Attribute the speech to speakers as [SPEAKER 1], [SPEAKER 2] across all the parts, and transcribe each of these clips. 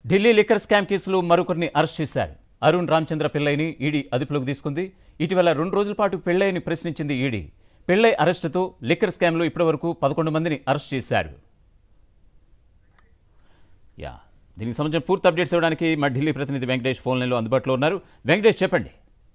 [SPEAKER 1] Delhi liquor scam కేసులో మరొకరిని arrest చేశారు అరుణ్ రామచంద్ర పిల్లైని ఈడీ అదుపులోకి తీసుకుంది ఇటీవల రెండు రోజుల పాటు పిళ్ళైని ప్రశ్నించింది ఈడీ పిళ్ళై అరెస్టుతో లిక్కర్ స్కామ్లో ఇప్పటివరకు పదకొండు మందిని అరెస్ట్ చేశారు యా దీనికి సంబంధించిన పూర్తి అప్డేట్స్ ఇవ్వడానికి మా ఢిల్లీ ప్రతినిధి వెంకటేష్ ఫోన్ లైన్లో అందుబాటులో ఉన్నారు వెంకటేష్ చెప్పండి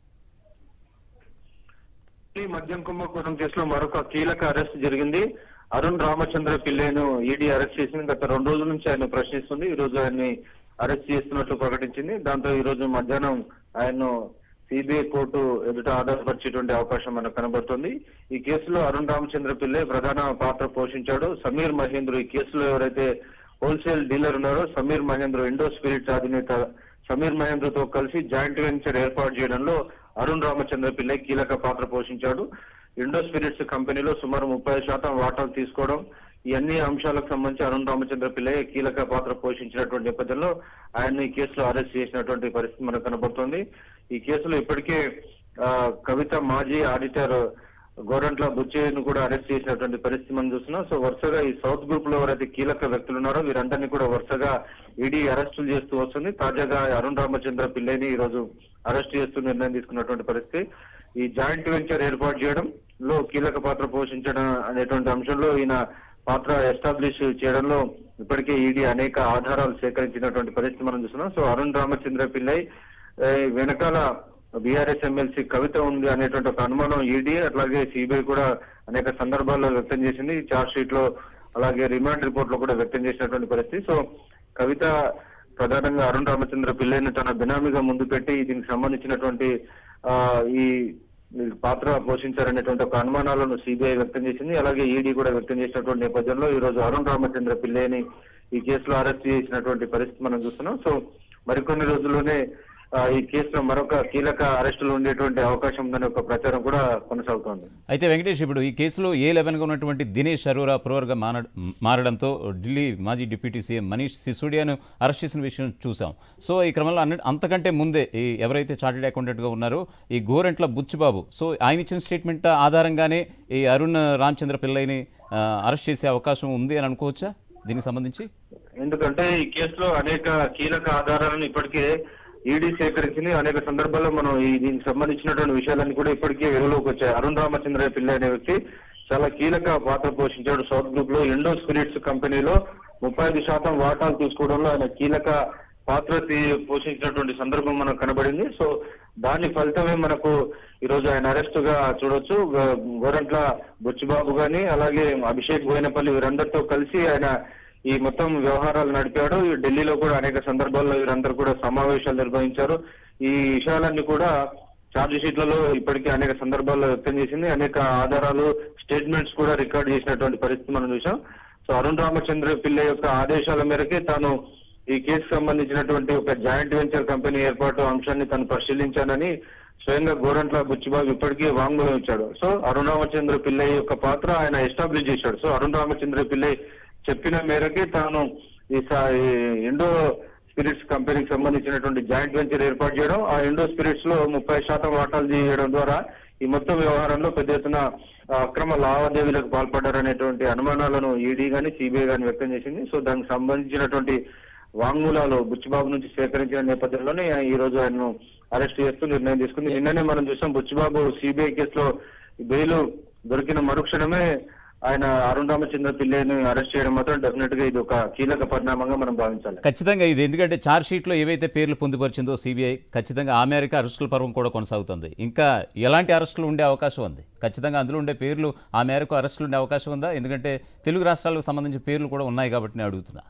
[SPEAKER 2] ఈ మద్యం కుంభకోణం కేసులో మరొక కీలక అరెస్ట్ జరిగింది అరుణ్ రామచంద్ర పిల్లేను ఈడీ అరెస్ట్ చేసింది గత రెండు రోజుల నుంచి ఆయన ప్రశ్నిస్తుంది ఈ రోజు ఆయన్ని అరెస్ట్ చేస్తున్నట్లు ప్రకటించింది దాంతో ఈ రోజు మధ్యాహ్నం ఆయన్ను సిబిఐ కోర్టు ఎదుట ఆధారపరిచేటువంటి అవకాశం మనకు కనబడుతుంది ఈ కేసులో అరుణ్ రామచంద్ర పిల్లే ప్రధాన పాత్ర పోషించాడు సమీర్ మహేంద్ర ఈ కేసులో ఎవరైతే హోల్సేల్ డీలర్ ఉన్నారో సమీర్ మహేంద్ర ఇండో స్పిరిట్స్ అధినేత సమీర్ మహేంద్రతో కలిసి జాయింట్ వెంచర్ ఏర్పాటు చేయడంలో అరుణ్ రామచంద్ర పిల్లై కీలక పాత్ర పోషించాడు ఇండో స్పిరిట్స్ కంపెనీలో సుమారు ముప్పై శాతం వాటాలు తీసుకోవడం ఈ అన్ని అంశాలకు సంబంధించి అరుణ్ రామచంద్ర పిల్లై కీలక పాత్ర పోషించినటువంటి నేపథ్యంలో ఆయన ఈ కేసులో అరెస్ట్ చేసినటువంటి పరిస్థితి మనకు కనబడుతోంది ఈ కేసులో ఇప్పటికే ఆ, కవిత మాజీ ఆడిటర్ గోరంట్ల బుచ్చయ్యను కూడా అరెస్ట్ చేసినటువంటి పరిస్థితి మనం చూస్తున్నాం సో వరుసగా ఈ సౌత్ గ్రూప్ లో ఎవరైతే కీలక వ్యక్తులు ఉన్నారో వీరందరినీ కూడా వరుసగా ఈడీ అరెస్టులు చేస్తూ వస్తుంది తాజాగా అరుణ్ రామచంద్ర పిల్లేని ఈ రోజు అరెస్ట్ చేస్తూ నిర్ణయం తీసుకున్నటువంటి పరిస్థితి ఈ జాయింట్ వెంచర్ ఏర్పాటు చేయడం లో కీలక పాత్ర పోషించడం అనేటువంటి అంశంలో ఈయన పాత్ర ఎస్టాబ్లిష్ చేయడంలో ఇప్పటికే ఈడీ అనేక ఆధారాలు సేకరించినటువంటి పరిస్థితి మనం చూస్తున్నాం సో అరుణ్ రామచంద్ర పిల్లై ఏ, వెనకాల బీఆర్ఎస్ ఎమ్మెల్సీ కవిత ఉంది అనేటువంటి ఒక అనుమానం ఈడీ అట్లాగే సిబిఐ కూడా అనేక సందర్భాల్లో వ్యక్తం చేసింది చార్జ్ షీట్ లో అలాగే రిమాండ్ రిపోర్ట్ లో కూడా వ్యక్తం చేసినటువంటి పరిస్థితి సో కవిత ప్రధానంగా అరుణ్ రామచంద్ర పిల్లైని తన బినామీగా ముందు పెట్టి దీనికి సంబంధించినటువంటి ఆ ఈ ఈ పాత్ర పోషించారనేటువంటి ఒక అనుమానాలను సిబిఐ వ్యక్తం చేసింది అలాగే ఈడీ కూడా వ్యక్తం చేసినటువంటి నేపథ్యంలో ఈ రోజు అరుణ్ రామచంద్ర పిల్లేని ఈ కేసులో అరెస్ట్ చేసినటువంటి పరిస్థితి మనం చూస్తున్నాం సో మరికొన్ని రోజుల్లోనే ఆ, ఈ కేసులో మరొక కీలక అరెస్టులు ఉండేటువంటి అవకాశం ఉందనే ఒక ప్రచారం కూడా కొనసాగుతోంది
[SPEAKER 1] అయితే వెంకటేష్ ఇప్పుడు ఈ కేసులో ఏ లెవెన్గా ఉన్నటువంటి దినేష్ అరోరా అప్రూవర్గా మాన మారడంతో ఢిల్లీ మాజీ డిప్యూటీ సీఎం మనీష్ సిసోడియాను అరెస్ట్ చేసిన విషయం చూసాం సో ఈ క్రమంలో అన్ని అంతకంటే ముందే ఈ ఎవరైతే చార్టెడ్ అకౌంటెంట్గా ఉన్నారో ఈ గోరెంట్ల బుచ్చిబాబు సో ఆయన ఇచ్చిన స్టేట్మెంట్ ఆధారంగానే ఈ అరుణ్ రామచంద్ర పిల్లైని ఆ, అరెస్ట్ చేసే అవకాశం ఉంది అని అనుకోవచ్చా దీనికి సంబంధించి
[SPEAKER 2] ఎందుకంటే ఈ కేసులో అనేక కీలక ఆధారాలను ఇప్పటికే ఈడీ సేకరించింది అనేక సందర్భాల్లో మనం ఈ దీనికి సంబంధించినటువంటి విషయాలన్నీ కూడా ఇప్పటికే వెలుగులోకి వచ్చాయి అరుణ్ రామచంద్ర పిల్ల అనే వ్యక్తి చాలా కీలక పాత్ర పోషించాడు సౌత్ గ్రూప్ లో ఎండో స్పిరిట్స్ కంపెనీలో ముప్పై ఐదు శాతం వాటాలు తీసుకోవడంలో ఆయన కీలక పాత్ర తీ- పోషించినటువంటి సందర్భం మనకు కనబడింది సో దాని ఫలితమే మనకు ఈ రోజు ఆయన అరెస్ట్ గా చూడొచ్చు గ- గోరంట్ల బుచ్చిబాబు గాని అలాగే అభిషేక్ బోయినపల్లి వీరందరితో కలిసి ఆయన ఈ మొత్తం వ్యవహారాలు నడిపాడు ఈ ఢిల్లీలో కూడా అనేక సందర్భాల్లో వీరందరూ కూడా సమావేశాలు నిర్వహించారు ఈ విషయాలన్నీ కూడా ఛార్జ్ షీట్లలో ఇప్పటికే అనేక సందర్భాల్లో వ్యక్తం చేసింది అనేక ఆధారాలు స్టేట్మెంట్స్ కూడా రికార్డ్ చేసినటువంటి పరిస్థితి మనం చూసాం సో అరుణ్ రామచంద్ర పిల్ల యొక్క ఆదేశాల మేరకే తాను ఈ కేసు సంబంధించినటువంటి ఒక జాయింట్ వెంచర్ కంపెనీ ఏర్పాటు అంశాన్ని తను పరిశీలించానని స్వయంగా గోరంట్ల బుచ్చిబాబు ఇప్పటికీ వాంగ్మూలం ఇచ్చాడు సో అరుణ్ రామచంద్ర పిల్లై యొక్క పాత్ర ఆయన ఎస్టాబ్లిష్ చేశాడు సో అరుణ్ రామచంద్ర పిల్లై చెప్పిన మేరకే తాను ఈ సా- ఈ ఇండో స్పిరిట్స్ కంపెనీకి సంబంధించినటువంటి జాయింట్ వెంచర్ ఏర్పాటు చేయడం ఆ ఇండో స్పిరిట్స్ లో ముప్పై శాతం వాటాలు చేయడం ద్వారా ఈ మొత్తం వ్యవహారంలో పెద్ద ఎత్తున ఆ, అక్రమ లావాదేవీలకు పాల్పడ్డారనేటువంటి అనుమానాలను ఈడీ గాని సిబిఐ గాని వ్యక్తం చేసింది సో దానికి సంబంధించినటువంటి వాంగ్మూలాలు బుచ్చిబాబు నుంచి సేకరించిన నేపథ్యంలోనే ఈ రోజు ఆయన్ను అరెస్ట్ చేస్తూ నిర్ణయం తీసుకుంది నిన్ననే మనం చూసాం బుచ్చిబాబు సిబిఐ కేసులో బెయిల్ దొరికిన మరుక్షణమే ఆయన అరుణ్ రామచంద్ర పిల్లేని అరెస్ట్ చేయడం మాత్రం డెఫినెట్ గా ఇది ఒక కీలక పరిణామంగా మనం భావించాలి
[SPEAKER 1] ఖచ్చితంగా ఇది ఎందుకంటే ఛార్జ్ షీట్లో ఏవైతే పేర్లు పొందుపరిచిందో సిబిఐ ఖచ్చితంగా ఆ మేరకు అరెస్టుల పర్వం కూడా కొనసాగుతుంది ఇంకా ఎలాంటి అరెస్టులు ఉండే అవకాశం ఉంది ఖచ్చితంగా అందులో ఉండే పేర్లు ఆ మేరకు అరెస్టులు ఉండే అవకాశం ఉందా ఎందుకంటే తెలుగు రాష్ట్రాలకు సంబంధించిన పేర్లు కూడా ఉన్నాయి కాబట్టి నేను అడుగుతున్నా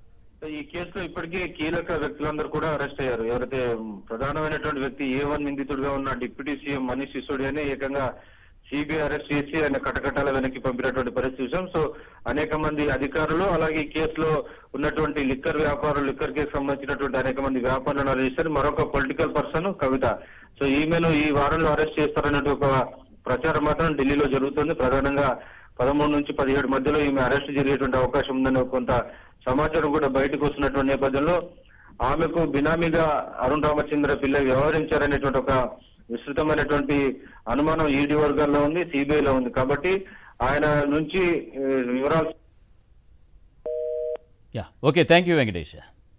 [SPEAKER 2] ఈ కేసులో ఇప్పటికే కీలక వ్యక్తులందరూ కూడా అరెస్ట్ అయ్యారు ఎవరైతే ప్రధానమైనటువంటి వ్యక్తి ఏ వన్ నిందితుడిగా ఉన్న డిప్యూటీ సీఎం మనీష్ సిసోడియాని ఏకంగా సిబిఐ అరెస్ట్ చేసి ఆయన కటకటాల వెనక్కి పంపినటువంటి పరిస్థితి చూసాం సో అనేక మంది అధికారులు అలాగే ఈ కేసులో ఉన్నటువంటి లిక్కర్ వ్యాపారులు లిక్కర్ కేసు సంబంధించినటువంటి అనేక మంది వ్యాపారులను అరెస్ట్ చేశారు మరొక పొలిటికల్ పర్సన్ కవిత సో ఈమెను ఈ వారంలో అరెస్ట్ చేస్తారన్నట్టు ఒక ప్రచారం మాత్రం ఢిల్లీలో జరుగుతుంది ప్రధానంగా పదమూడు నుంచి పదిహేడు మధ్యలో ఈమె అరెస్ట్ జరిగేటువంటి అవకాశం ఉందని కొంత సమాచారం కూడా బయటకు వస్తున్నటువంటి నేపథ్యంలో ఆమెకు బినామీగా అరుణ్ రామచంద్ర పిల్ల వ్యవహరించారనేటువంటి ఒక విస్తృతమైనటువంటి అనుమానం ఈడీ వర్గాల్లో ఉంది సిబిఐలో ఉంది కాబట్టి ఆయన నుంచి ఏ, వివరాలు
[SPEAKER 1] yeah okay thank you Venkatesh